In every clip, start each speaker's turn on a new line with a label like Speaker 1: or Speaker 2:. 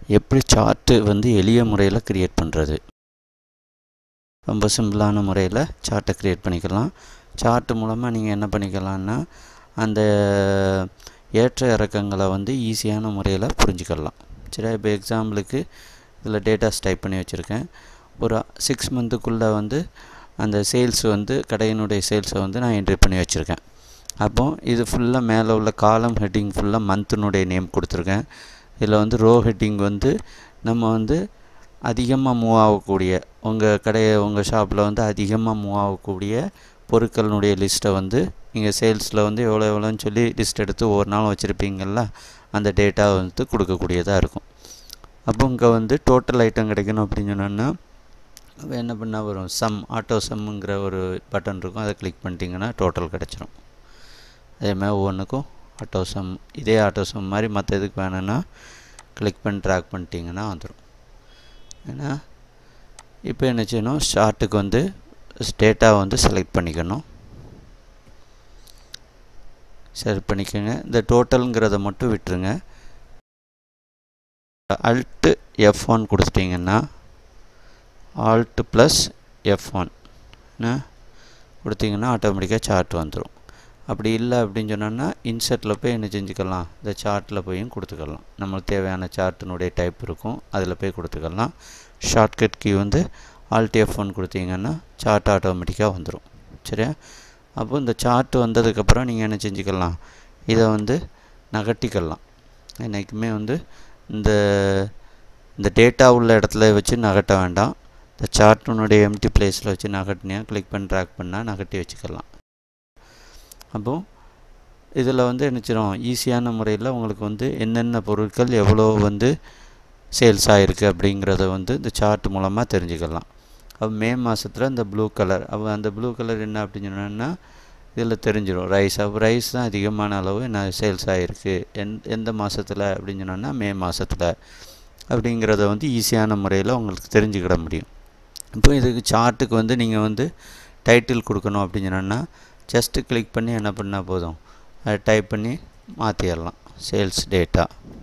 Speaker 1: எப்படி சார்ட்டு வந்து எளிய முறையில் க்ரியேட் பண்ணுறது ரொம்ப சிம்பிளான முறையில் சார்ட்டை க்ரியேட் பண்ணிக்கலாம் சார்ட்டு மூலமாக நீங்கள் என்ன பண்ணிக்கலாம்னா அந்த ஏற்ற இறக்கங்களை வந்து ஈஸியான முறையில் புரிஞ்சுக்கலாம் சரி இப்போ எக்ஸாம்பிளுக்கு இதில் டேட்டாஸ் டைப் பண்ணி வச்சுருக்கேன் ஒரு சிக்ஸ் மந்த்துக்குள்ளே வந்து அந்த சேல்ஸ் வந்து கடையினுடைய சேல்ஸை வந்து நான் என்ட்ரி பண்ணி வச்சுருக்கேன் அப்போ இது ஃபுல்லாக மேலே உள்ள காலம் ஹெட்டிங் ஃபுல்லாக மந்த்தினுடைய நேம் கொடுத்துருக்கேன் இதில் வந்து ரோ ஹெட்டிங் வந்து நம்ம வந்து அதிகமாக மூவ் ஆகக்கூடிய உங்கள் கடையை உங்கள் ஷாப்பில் வந்து அதிகமாக மூவ் ஆகக்கூடிய பொருட்களினுடைய லிஸ்ட்டை வந்து நீங்கள் சேல்ஸில் வந்து எவ்வளோ எவ்வளோன்னு சொல்லி லிஸ்ட் எடுத்து ஒவ்வொரு நாளும் வச்சுருப்பீங்கள்ல அந்த டேட்டா வந்து கொடுக்கக்கூடியதாக இருக்கும் அப்போ இங்கே வந்து டோட்டல் ஐட்டம் கிடைக்கணும் அப்படின்னு சொன்னோன்னா என்ன பண்ணால் வரும் சம் ஆட்டோ சம்முங்கிற ஒரு பட்டன் இருக்கும் அதை கிளிக் பண்ணிட்டீங்கன்னா டோட்டல் கிடச்சிரும் அதேமாதிரி ஒவ்வொன்றுக்கும் ஆட்டோ சம் இதே ஆட்டோ சம் மாதிரி மற்ற இதுக்கு வேணும்னா கிளிக் பண்ணி ட்ராக் பண்ணிட்டீங்கன்னா வந்துடும் ஏன்னா இப்போ என்ன செய்யணும் ஷார்ட்டுக்கு வந்து டேட்டா வந்து செலக்ட் பண்ணிக்கணும் செலக்ட் பண்ணிக்கோங்க இந்த டோட்டலுங்கிறத மட்டும் விட்டுருங்க அல்ட்டு எஃப் ஒன் கொடுத்துட்டிங்கன்னா ஆல்ட்டு ப்ளஸ் எஃப் ஒன் கொடுத்தீங்கன்னா ஆட்டோமேட்டிக்காக சார்ட் வந்துடும் அப்படி இல்லை அப்படின்னு சொன்னோன்னா இன்செர்ட்டில் போய் என்ன செஞ்சுக்கலாம் இந்த சார்ட்டில் போயும் கொடுத்துக்கலாம் நம்மளுக்கு தேவையான சார்ட்டினுடைய டைப் இருக்கும் அதில் போய் கொடுத்துக்கலாம் ஷார்ட்கட் கீ வந்து ஆல்ட் எஃப் ஒன் கொடுத்தீங்கன்னா சார்ட் ஆட்டோமேட்டிக்காக வந்துடும் சரியா அப்போ இந்த சார்ட் வந்ததுக்கப்புறம் நீங்கள் என்ன செஞ்சுக்கலாம் இதை வந்து நகட்டிக்கலாம் என்றைக்குமே வந்து இந்த இந்த டேட்டா உள்ள இடத்துல வச்சு நகட்ட வேண்டாம் இந்த சார்ட்டினுடைய எம்டி பிளேஸில் வச்சு நகட்டினியா கிளிக் பண்ணி ட்ராக் பண்ணால் நகட்டி வச்சுக்கலாம் அப்போது இதில் வந்து என்னச்சிரும் ஈஸியான முறையில் உங்களுக்கு வந்து என்னென்ன பொருட்கள் எவ்வளோ வந்து சேல்ஸ் ஆகிருக்கு அப்படிங்கிறத வந்து இந்த சார்ட் மூலமாக தெரிஞ்சுக்கலாம் அப்போ மே மாதத்தில் இந்த ப்ளூ கலர் அப்போ அந்த ப்ளூ கலர் என்ன அப்படின்னு சொன்னோன்னா இதில் தெரிஞ்சிடும் ரைஸ் அப்போ ரைஸ் தான் அதிகமான அளவு என்ன சேல்ஸ் ஆகிருக்கு எந் எந்த மாதத்தில் அப்படின்னு சொன்னோன்னா மே மாதத்தில் அப்படிங்கிறத வந்து ஈஸியான முறையில் உங்களுக்கு தெரிஞ்சுக்கிட முடியும் இப்போ இதுக்கு சார்ட்டுக்கு வந்து நீங்கள் வந்து டைட்டில் கொடுக்கணும் அப்படின்னு சொன்னோன்னா ஜஸ்ட்டு கிளிக் பண்ணி என்ன பண்ணால் போதும் அதை டைப் பண்ணி மாற்றிடலாம் சேல்ஸ் டேட்டா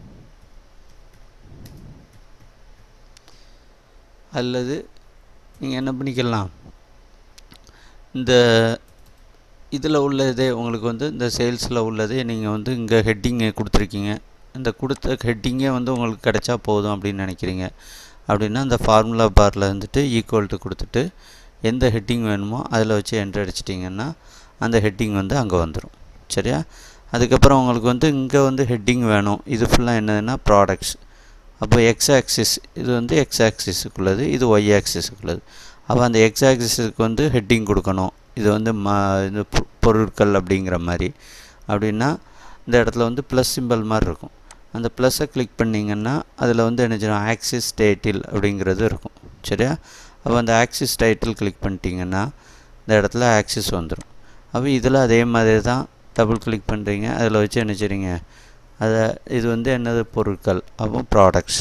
Speaker 1: அல்லது நீங்கள் என்ன பண்ணிக்கலாம் இந்த இதில் உள்ளதே உங்களுக்கு வந்து இந்த சேல்ஸில் உள்ளதே நீங்கள் வந்து இங்கே ஹெட்டிங்கை கொடுத்துருக்கீங்க இந்த கொடுத்த ஹெட்டிங்கே வந்து உங்களுக்கு கிடைச்சா போதும் அப்படின்னு நினைக்கிறீங்க அப்படின்னா அந்த ஃபார்முலா பாரில் வந்துட்டு ஈக்குவல் டு கொடுத்துட்டு எந்த ஹெட்டிங் வேணுமோ அதில் வச்சு என்ட்ரு அடிச்சிட்டிங்கன்னா அந்த ஹெட்டிங் வந்து அங்கே வந்துடும் சரியா அதுக்கப்புறம் உங்களுக்கு வந்து இங்கே வந்து ஹெட்டிங் வேணும் இது ஃபுல்லாக என்னதுன்னா ப்ராடக்ட்ஸ் அப்போ எக்ஸ் ஆக்சிஸ் இது வந்து எக்ஸ் ஆக்சிஸுக்குள்ளது இது ஒய் ஆக்சிஸுக்குள்ளது அப்போ அந்த எக்ஸ் ஆக்சிஸுக்கு வந்து ஹெட்டிங் கொடுக்கணும் இது வந்து ம இது பொருட்கள் அப்படிங்கிற மாதிரி அப்படின்னா இந்த இடத்துல வந்து ப்ளஸ் சிம்பிள் மாதிரி இருக்கும் அந்த ப்ளஸ்ஸை கிளிக் பண்ணிங்கன்னா அதில் வந்து என்ன செய்யணும் ஆக்சிஸ் டைட்டில் அப்படிங்கிறது இருக்கும் சரியா அப்போ அந்த ஆக்சிஸ் டைட்டில் கிளிக் பண்ணிட்டீங்கன்னா இந்த இடத்துல ஆக்சிஸ் வந்துடும் அப்போ இதில் அதே மாதிரி தான் டபுள் கிளிக் பண்ணுறீங்க அதில் வச்சு என்ன செய்றீங்க அதை இது வந்து என்னது பொருட்கள் அப்போ ப்ராடக்ட்ஸ்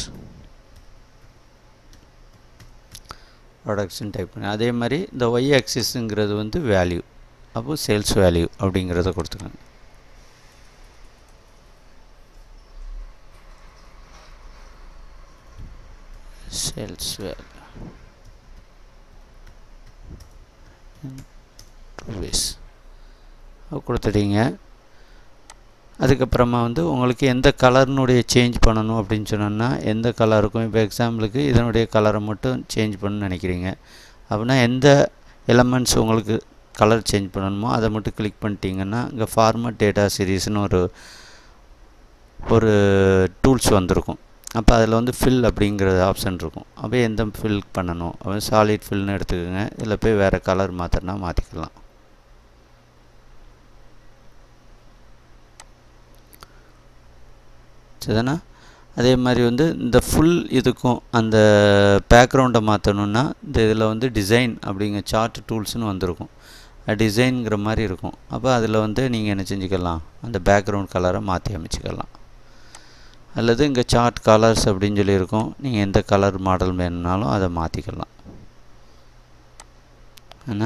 Speaker 1: ப்ராடக்ட்ஸ்னு டைப் பண்ணி அதே மாதிரி இந்த ஒய் ஆக்சிஸுங்கிறது வந்து வேல்யூ அப்போ சேல்ஸ் வேல்யூ அப்படிங்கிறத கொடுத்துக்கோங்க சேல்ஸ் வேல்யூ ருபீஸ் கொடுத்துட்டீங்க அதுக்கப்புறமா வந்து உங்களுக்கு எந்த கலர்னுடைய சேஞ்ச் பண்ணணும் அப்படின்னு சொன்னோன்னா எந்த கலர் இருக்கும் இப்போ எக்ஸாம்பிளுக்கு இதனுடைய கலரை மட்டும் சேஞ்ச் பண்ணணும்னு நினைக்கிறீங்க அப்படின்னா எந்த எலமெண்ட்ஸ் உங்களுக்கு கலர் சேஞ்ச் பண்ணணுமோ அதை மட்டும் கிளிக் பண்ணிட்டீங்கன்னா இங்கே ஃபார்மட் டேட்டா சீரீஸ்னு ஒரு ஒரு டூல்ஸ் வந்திருக்கும் அப்போ அதில் வந்து ஃபில் அப்படிங்கிற ஆப்ஷன் இருக்கும் அப்போ எந்த ஃபில் பண்ணணும் அப்போ சாலிட் ஃபில்னு எடுத்துக்கோங்க இதில் போய் வேறு கலர் மாற்றினா மாற்றிக்கலாம் சரிதானா அதே மாதிரி வந்து இந்த ஃபுல் இதுக்கும் அந்த பேக்ரவுண்டை மாற்றணுன்னா இந்த இதில் வந்து டிசைன் அப்படிங்கிற சார்ட் டூல்ஸ்னு வந்திருக்கும் டிசைனுங்கிற மாதிரி இருக்கும் அப்போ அதில் வந்து நீங்கள் என்ன செஞ்சுக்கலாம் அந்த பேக்ரவுண்ட் கலரை மாற்றி அமைச்சிக்கலாம் அல்லது இங்கே சார்ட் கலர்ஸ் அப்படின்னு சொல்லியிருக்கோம் நீங்கள் எந்த கலர் மாடல் வேணும்னாலும் அதை மாற்றிக்கலாம் என்ன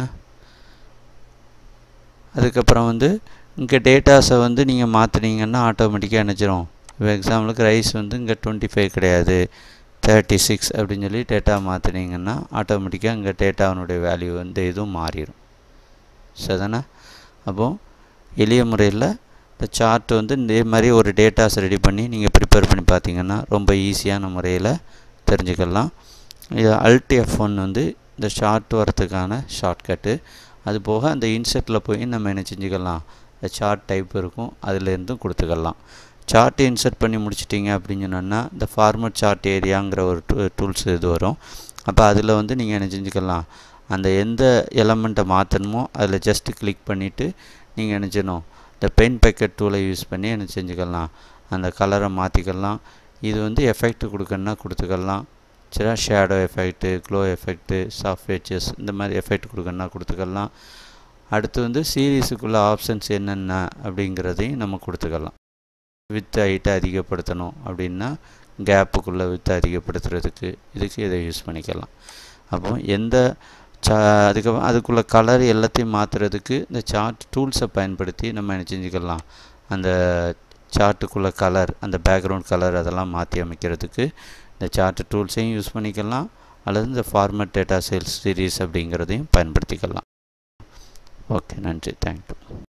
Speaker 1: அதுக்கப்புறம் வந்து இங்கே டேட்டாஸை வந்து நீங்கள் மாற்றினீங்கன்னா ஆட்டோமேட்டிக்காக நினச்சிரும் இப்போ எக்ஸாம்பிளுக்கு ரைஸ் வந்து இங்கே டுவெண்ட்டி ஃபைவ் கிடையாது தேர்ட்டி சிக்ஸ் அப்படின்னு சொல்லி டேட்டா மாற்றினீங்கன்னா ஆட்டோமேட்டிக்காக இங்கே டேட்டாவினுடைய வேல்யூ வந்து இதுவும் மாறிடும் சரிதானே அப்போது எளிய முறையில் இந்த சார்ட் வந்து இதே மாதிரி ஒரு டேட்டாஸ் ரெடி பண்ணி நீங்கள் ப்ரிப்பேர் பண்ணி பார்த்தீங்கன்னா ரொம்ப ஈஸியான முறையில் தெரிஞ்சுக்கலாம் இது அல்ட் எஃப் ஒன் வந்து இந்த ஷார்ட் வரத்துக்கான ஷார்ட்கட்டு அது போக அந்த இன்செர்ட்டில் போய் நம்ம என்ன செஞ்சுக்கலாம் இந்த சார்ட் டைப் இருக்கும் அதுலேருந்தும் கொடுத்துக்கலாம் சார்ட் இன்சர்ட் பண்ணி முடிச்சிட்டிங்க அப்படின்னு சொன்னோன்னா இந்த ஃபார்மட் சார்ட் ஏரியாங்கிற ஒரு டூ டூல்ஸ் இது வரும் அப்போ அதில் வந்து நீங்கள் என்ன செஞ்சுக்கலாம் அந்த எந்த எலமெண்ட்டை மாற்றணுமோ அதில் ஜஸ்ட்டு கிளிக் பண்ணிவிட்டு நீங்கள் என்ன செய்யணும் இந்த பென் பேக்கெட் டூலை யூஸ் பண்ணி என்ன செஞ்சுக்கலாம் அந்த கலரை மாற்றிக்கலாம் இது வந்து எஃபெக்ட் கொடுக்கணுன்னா கொடுத்துக்கலாம் சரி shadow effect glow effect soft features இந்த மாதிரி எஃபெக்ட் கொடுக்கணுன்னா கொடுத்துக்கலாம் அடுத்து வந்து சீரீஸுக்குள்ள ஆப்ஷன்ஸ் என்னென்ன அப்படிங்கிறதையும் நம்ம கொடுத்துக்கலாம் வித் ஹைட்டை அதிகப்படுத்தணும் அப்படின்னா கேப்புக்குள்ளே வித் அதிகப்படுத்துறதுக்கு இதுக்கு இதை யூஸ் பண்ணிக்கலாம் அப்போ எந்த சா அதுக்கப்புறம் அதுக்குள்ளே கலர் எல்லாத்தையும் மாற்றுறதுக்கு இந்த சார்ட் டூல்ஸை பயன்படுத்தி நம்ம என்ன செஞ்சுக்கலாம் அந்த சார்ட்டுக்குள்ளே கலர் அந்த பேக்ரவுண்ட் கலர் அதெல்லாம் மாற்றி அமைக்கிறதுக்கு இந்த சார்ட் டூல்ஸையும் யூஸ் பண்ணிக்கலாம் அல்லது இந்த ஃபார்மட் டேட்டா சேல்ஸ் சீரீஸ் அப்படிங்கிறதையும் பயன்படுத்திக்கலாம் ஓகே நன்றி தேங்க்யூ